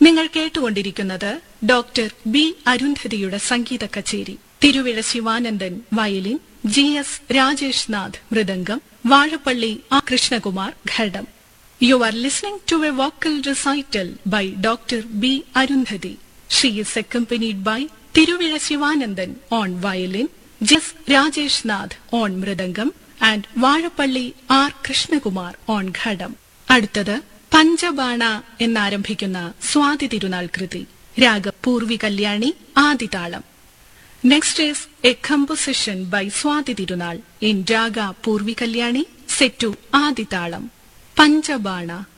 നിങ്ങൾ കേട്ടുകൊണ്ടിരിക്കുന്നത് doctor B അരുന്ധതിയുടെ സംഗീത കച്ചേരി Thiruvizha Sivanandan violin G S Rajesh Nath മൃദംഗം വാഴപ്പള്ളി ആ കൃഷ്ണകുമാർ ഘടം you are listening to a vocal recital by doctor B Arundhathi she is accompanied by Thiruvizha Sivanandan on violin G S Rajesh Nath on mridangam and Vazhappally R Krishnakumar on ghatam അടുത്തത് പഞ്ചബാണ എന്നാരംഭിക്കുന്ന സ്വാതി തിരുനാൾ കൃതി രാഗ പൂർവി കല്യാണി ആദിതാളം next is a composition by Swathi Thirunal in raga Purvi Kalyani set to Adithalam പഞ്ചബാണ